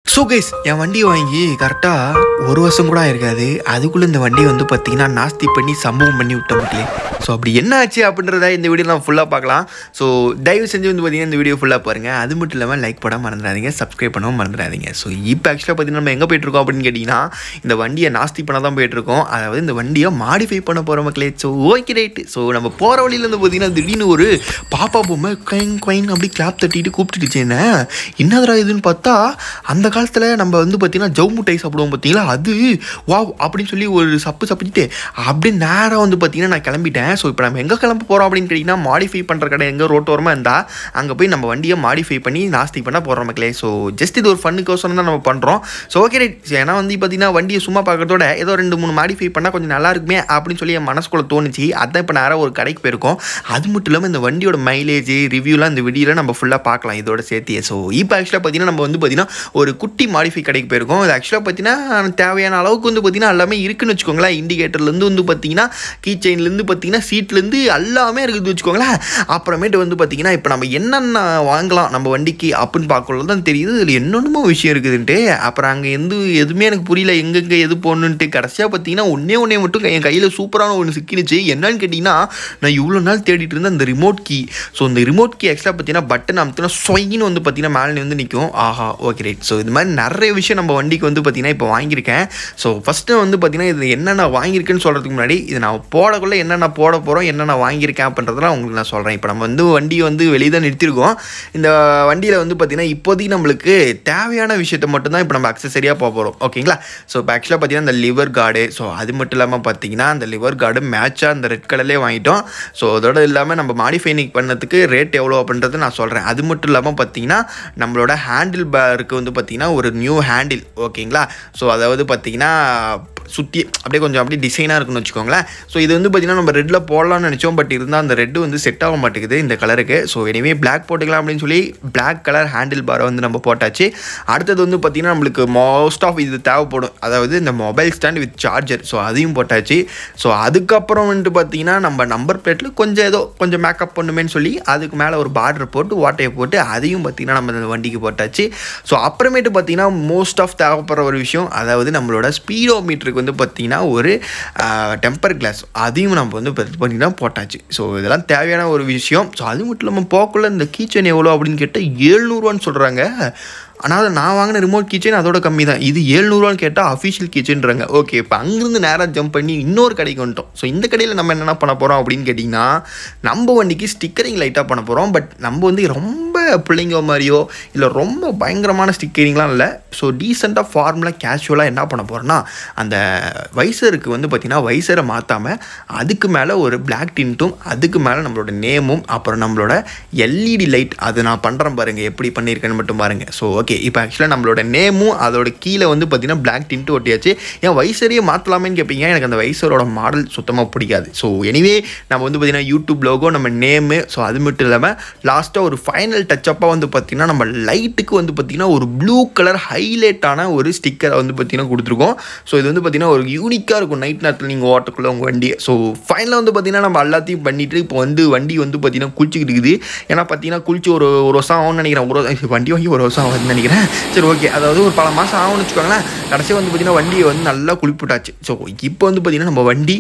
so guys என் வண்டி வாங்கி கரெக்டாக ஒரு வருஷம் கூட ஆயிருக்காது அதுக்குள்ளே இந்த வண்டியை வந்து பார்த்தீங்கன்னா நாஸ்தி பண்ணி சம்பவம் பண்ணி விட்ட மக்களே ஸோ அப்படி என்ன ஆச்சு அப்படின்றத இந்த வீடியோ நான் ஃபுல்லாக பார்க்கலாம் ஸோ தயவு செஞ்சு வந்து பார்த்தீங்கன்னா இந்த வீடியோ ஃபுல்லாக பாருங்கள் அது மட்டும் இல்லாமல் லைக் பண்ண மறந்துடாதீங்க சப்ஸ்கிரைப் பண்ணவும் மறந்துடாதீங்க ஸோ இப்போ ஆக்சுவலாக பார்த்தீங்கன்னா நம்ம எங்கே போயிட்டுருக்கோம் அப்படின்னு கேட்டிங்கன்னா இந்த வண்டியை நாஸ்தி பண்ண தான் போயிட்டுருக்கோம் அதாவது இந்த வண்டியை மாடிஃபை பண்ண போகிற மக்களே ஸோ ஓகே ரைட்டு ஸோ நம்ம போகிற வழியில இருந்து பார்த்தீங்கன்னா திடீர்னு ஒரு பாப்பா பொம்மை குவைன் குவைன் அப்படி கிளாப் தட்டிட்டு கூப்பிட்டுடுச்சு என்ன என்னதுடா இதுன்னு பார்த்தா அந்த காலத்தில் நம்ம வந்து பார்த்தீங்கன்னா ஜவு முட்டை சாப்பிடுவோம் பார்த்தீங்களா அது வா அப்படின்னு சொல்லி ஒரு சப்பு சப்பிட்டு அப்படியே நேராக வந்து பார்த்தீங்கன்னா நான் கிளம்பிட்டேன் ஸோ இப்போ நம்ம எங்கே கிளம்ப போகிறோம் அப்படின்னு கேட்டிங்கன்னா மாடிஃபை பண்ணுற கடை எங்கே ரோட்டோரமாக இருந்தால் அங்கே போய் நம்ம வண்டியை மாடிஃபை பண்ணி நாஸ்தி பண்ண போகிறோம் மக்களே ஸோ ஜஸ்ட் இது ஒரு ஃபன்னுக்கோசரம் தான் நம்ம பண்ணுறோம் ஸோ ஓகே ரைட் ஏன்னா வந்து பார்த்தீங்கன்னா வண்டியை சும்மா பார்க்கறதோட ஏதோ ரெண்டு மூணு மாடிஃபை பண்ணால் கொஞ்சம் நல்லா இருக்குமே அப்படின்னு சொல்லி என் மனசுக்குள்ளே தோணுச்சு அதான் இப்போ நேராக ஒரு கடைக்கு போயிருக்கோம் அது மட்டும் இல்லாமல் இந்த வண்டியோட மைலேஜ் ரிவ்யூலாம் இந்த வீடியோவில் நம்ம ஃபுல்லாக பார்க்கலாம் இதோட சேர்த்தியே ஸோ இப்போ ஆக்சுவலாக பார்த்தீங்கன்னா நம்ம வந்து பார்த்தீங்கன்னா ஒரு குட்டி மாடிஃபை கடைக்கு போயிருக்கோம் இது ஆக்சுவலாக பார்த்தீங்கன்னா தேவையான அளவுக்கு வந்து பார்த்தீங்கன்னா எல்லாமே இருக்குன்னு வச்சுக்கோங்களேன் இண்டிகேட்டர்லேருந்து வந்து பார்த்தீங்கன்னா கீ செயின்லேருந்து பார்த்தீங்கன்னா சீட்லேருந்து எல்லாமே இருக்குது வச்சுக்கோங்களேன் அப்புறமேட்டு வந்து பார்த்தீங்கன்னா இப்போ நம்ம என்னென்ன வாங்கலாம் நம்ம வண்டிக்கு அப்படின்னு பார்க்கறது தான் தெரியுது இதில் என்னென்னமோ விஷயம் இருக்குதுன்ட்டு அப்புறம் அங்கே எந்த எதுவுமே எனக்கு புரியல எங்கெங்கே எது போகணுன்ட்டு கடைசியாக பார்த்தீங்கன்னா ஒன்றே ஒன்றே மட்டும் என் கையில் சூப்பரான ஒன்று சிக்கினுச்சு என்னன்னு கேட்டிங்கன்னா நான் இவ்வளோ நாள் தேடிட்டு இருந்த அந்த ரிமோட் கீ ஸோ இந்த ரிமோட் கீ ஆக்சுவலாக பார்த்தீங்கன்னா பட்டன் அமுத்தினா ஸ்வைன்னு வந்து பார்த்தீங்கன்னா மேலே வந்து நிற்கும் ஆஹா ஓகே ரைட் ஸோ இது மாதிரி நிறைய விஷயம் நம்ம வண்டிக்கு வந்து பார்த்தீங்கன்னா இப்போ வாங்கியிருக்கேன் ஸோ ஃபஸ்ட்டு வந்து பார்த்தீங்கன்னா இது என்னென்ன வாங்கியிருக்கேன்னு சொல்கிறதுக்கு முன்னாடி இது நான் போடக்குள்ளே என்னென்ன போட போகிறோம் என்னென்ன வாங்கியிருக்கேன் அப்படின்றதெல்லாம் உங்களுக்கு நான் சொல்கிறேன் இப்போ நம்ம வந்து வண்டியை வந்து வெளியே தான் நிறுத்திருக்கோம் இந்த வண்டியில் வந்து பார்த்தீங்கன்னா இப்போதைக்கு நம்மளுக்கு தேவையான விஷயத்த மட்டும்தான் இப்போ நம்ம அக்சசரியாக போக போகிறோம் ஓகேங்களா ஸோ இப்போ ஆக்சுவலாக பார்த்தீங்கன்னா இந்த லிவர் கார்டு ஸோ அது மட்டும் இல்லாமல் பார்த்தீங்கன்னா அந்த லிவர் கார்டு மேட்சாக அந்த ரெட் கலர்லேயே வாங்கிட்டோம் ஸோ அதோட இல்லாமல் நம்ம மாடிஃபைனிங் பண்ணதுக்கு ரேட் எவ்வளோ அப்படின்றது நான் சொல்கிறேன் அது மட்டும் இல்லாமல் பார்த்தீங்கன்னா நம்மளோட ஹேண்டில் பேருக்கு வந்து பார்த்தீங்கன்னா ஒரு நியூ ஹேண்டில் ஓகேங்களா ஸோ அதாவது பார்த்தீங்கன்னா சுற்றி அப்படியே கொஞ்சம் அப்படியே டிசைனாக இருக்குன்னு வச்சுக்கோங்களேன் ஸோ இது வந்து பார்த்திங்கன்னா நம்ம ரெட்டில் போடலாம்னு நினச்சோம் பட் இருந்தால் அந்த ரெட்டு வந்து செட் ஆக மாட்டேங்குது இந்த கலருக்கு ஸோ எனிவே பிளாக் போட்டுக்கலாம் அப்படின்னு சொல்லி பிளாக் கலர் ஹேண்டில் பாரை வந்து நம்ம போட்டாச்சு அடுத்தது வந்து பார்த்திங்கன்னா நம்மளுக்கு மோஸ்ட் ஆஃப் இது தேவைப்படும் அதாவது இந்த mobile stand with charger so அதையும் போட்டாச்சு ஸோ அதுக்கப்புறம் வந்துட்டு பார்த்திங்கன்னா நம்ம நம்பர் பிளேட்டில் கொஞ்சம் ஏதோ கொஞ்சம் மேக்கப் பண்ணுமேன்னு சொல்லி அதுக்கு மேலே ஒரு பார்டர் போட்டு ஓட்டையை போட்டு அதையும் பார்த்திங்கன்னா நம்ம இந்த வண்டிக்கு போட்டாச்சு ஸோ அப்புறமேட்டு பார்த்திங்கன்னா மோஸ்ட் ஆஃப் தேவைப்படுற ஒரு விஷயம் அதாவது நம்மளோட ஸ்பீடோ மீட்டருக்கு வந்து பார்த்திங்கன்னா ஒரு டெம்பர் கிளாஸ் அதையும் நம்ம வந்து பார்த்திங்கன்னா போட்டாச்சு ஸோ இதெல்லாம் தேவையான ஒரு விஷயம் ஸோ அது மட்டும் இல்லாமல் போக்குள்ள இந்த கீச்சன் எவ்வளோ அப்படின்னு கேட்டால் ஏழ்நூறுவான்னு சொல்கிறாங்க ஆனால் நான் வாங்கின ரிமோட் கிச்சன் அதோட கம்மி தான் இது ஏழ்நூறுவான்னு கேட்டால் அஃபிஷியல் கிச்சன்றாங்க ஓகே இப்போ அங்கேருந்து நேராக ஜம்ப் பண்ணி இன்னொரு கடைக்கு வந்துட்டோம் ஸோ இந்த கடையில் நம்ம என்னென்ன பண்ண போகிறோம் அப்படின்னு கேட்டிங்கன்னா நம்ம வண்டிக்கு ஸ்டிக்கரிங் லைட்டாக பண்ண போகிறோம் பட் நம்ம வந்து ரொம்ப பிள்ளைங்க மாதிரியோ இல்லை ரொம்ப பயங்கரமான ஸ்டிக்கரிங்லாம் இல்லை ஸோ டீசெண்டாக ஃபார்முலாக கேஷுவலாக என்ன பண்ண போகிறோன்னா அந்த வைசருக்கு வந்து பார்த்திங்கன்னா வைசரை மாற்றாமல் அதுக்கு மேலே ஒரு பிளாக் டின்ட்டும் அதுக்கு மேலே நம்மளோட நேமும் அப்புறம் நம்மளோட எல்இடி லைட் அது நான் பண்ணுறேன் பாருங்கள் எப்படி பண்ணியிருக்கேன்னு மட்டும் பாருங்கள் ஸோ ஓகே இப்போ ஆக்சுவலாக நம்மளோட நேமும் அதோட கீழே வந்து பார்த்திங்கன்னா பிளாக் டின்ட்டு ஒட்டியாச்சு என் வைசரையே மாற்றலாமேன்னு கேட்பீங்க எனக்கு அந்த வைசரோட மாடல் சுத்தமாக பிடிக்காது ஸோ எனிவே நம்ம வந்து பார்த்திங்கன்னா யூடியூப் லோகோ நம்ம நேமு ஸோ அது மட்டும் இல்லாமல் லாஸ்ட்டாக ஒரு ஃபைனல் டச்சப்பாக வந்து பார்த்திங்கன்னா நம்ம லைட்டுக்கு வந்து பார்த்திங்கன்னா ஒரு ப்ளூ கலர் ஹைலைட்டான ஒரு ஸ்டிக்கரை வந்து பார்த்திங்கன்னா கொடுத்துருக்கோம் ஸோ இது வந்து பார்த்திங்கன்னா ஒரு யூனிக்காக இருக்கும் நைட் நேரத்தில் நீங்கள் ஓட்டக்குள்ள உங்கள் வண்டியை ஸோ ஃபைனலாக வந்து பார்த்திங்கன்னா நம்ம எல்லாத்தையும் பண்ணிவிட்டு இப்போ வந்து வண்டி வந்து பார்த்திங்கன்னா குளிச்சுக்கிட்டு இருக்குது ஏன்னா பார்த்தீங்கன்னா குளிச்சு ஒரு ஒரு வருஷம் ஆகும்னு நினைக்கிறேன் ஒரு வண்டி வாங்கி ஒரு வருஷம் ஆகுதுன்னு நினைக்கிறேன் சரி ஓகே அதாவது ஒரு பல மாதம் ஆகும்னு வச்சுக்கோங்களேன் கடைசியாக வந்து பார்த்திங்கன்னா வண்டியை வந்து நல்லா குளிப்பிட்டாச்சு ஸோ இப்போ வந்து பார்த்திங்கன்னா நம்ம வண்டி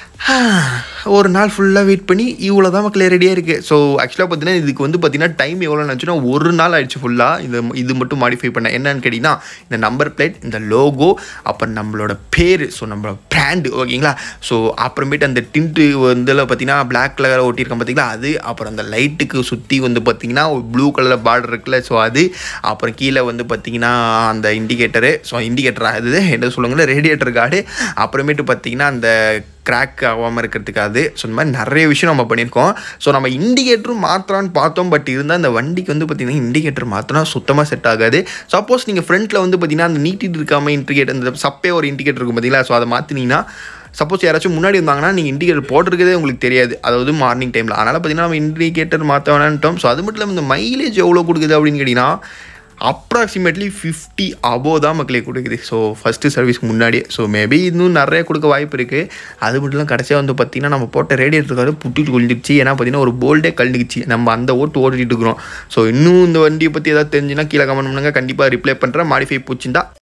ஒரு நாள் ஃபுல்லாக வெயிட் பண்ணி இவ்வளோ தான் மக்களே ரெடியாக இருக்குது ஸோ ஆக்சுவலாக பார்த்தீங்கன்னா இதுக்கு வந்து பார்த்தீங்கன்னா டைம் எவ்வளோ நினச்சுன்னா ஒரு நாள் ஆயிடுச்சு ஃபுல்லாக இந்த இது மட்டும் மாடிஃபை பண்ண என்னன்னு கேட்டிங்கன்னா இந்த நம்பர் பிளேட் இந்த லோகோ அப்புறம் நம்மளோட பேர் ஸோ நம்மளோட பிராண்டு ஓகேங்களா ஸோ அப்புறமேட்டு அந்த டின்ட்டு வந்து பார்த்தீங்கன்னா பிளாக் கலர் ஒட்டியிருக்கோம் பார்த்தீங்களா அது அப்புறம் அந்த லைட்டுக்கு சுற்றி வந்து பார்த்தீங்கன்னா ஒரு ப்ளூ கலரில் பார்டர் இருக்குல்ல ஸோ அது அப்புறம் கீழே வந்து பார்த்தீங்கன்னா அந்த இண்டிகேட்டரு ஸோ இண்டிகேட்டர் அது என்ன சொல்லுங்களேன் ரேடியேட்டர் கார்டு அப்புறமேட்டு பார்த்தீங்கன்னா அந்த கிராக் ஆகாமல் இருக்கிறதுக்கு அது ஸோ இந்த மாதிரி நிறைய விஷயம் நம்ம பண்ணியிருக்கோம் ஸோ நம்ம இண்டிகேட்டரும் மாற்றலான்னு பார்த்தோம் பட் இருந்தால் அந்த வண்டிக்கு வந்து பார்த்திங்கன்னா இண்டிகேட்டர் மாற்றினா சுத்தமாக செட் ஆகாது சப்போஸ் நீங்கள் ஃப்ரண்ட்டில் வந்து பார்த்திங்கன்னா அந்த நீட்டிட்டு இருக்காமல் இண்டிகேட்டர் இந்த சப்பே ஒரு இண்டிகேட்டர் இருக்கும் பார்த்தீங்களா ஸோ அதை மாற்றினீங்கன்னா சப்போஸ் யாராச்சும் முன்னாடி இருந்தாங்கன்னா நீங்கள் இண்டிகேட்டர் போட்டிருக்கதே உங்களுக்கு தெரியாது அதாவது மார்னிங் டைமில் அதனால் பார்த்தீங்கன்னா நம்ம இண்டிகேட்டர் மாற்ற வேணான்ட்டோம் ஸோ அது மட்டும் இல்லாமல் இந்த மைலேஜ் எவ்வளோ கொடுக்குது அப்படின்னு கேட்டிங்கன்னா அப்ராக்சிமேட்லி ஃபிஃப்டி அபோவ் தான் மக்களே கொடுக்குது ஸோ ஃபஸ்ட்டு சர்வீஸ்க்கு முன்னாடியே ஸோ மேபி இன்னும் நிறைய கொடுக்க வாய்ப்பு இருக்குது அது மட்டும் இல்லாமல் கடைசியாக வந்து பார்த்திங்கன்னா நம்ம போட்ட ரேடியேட்டருக்காக புட்டிட்டு கொழுந்துருச்சு ஏன்னா பார்த்தீங்கன்னா ஒரு போல்டே கழுந்துக்குச்சு நம்ம அந்த ஓட்டு ஓட்டிட்டு இருக்கிறோம் ஸோ இன்னும் இந்த வண்டியை பற்றி ஏதாவது தெரிஞ்சுன்னா கீழே கமெண்ட் பண்ணுங்க கண்டிப்பாக ரிப்ளை பண்ணுறேன் மாடிஃபை பிடிச்சிருந்தா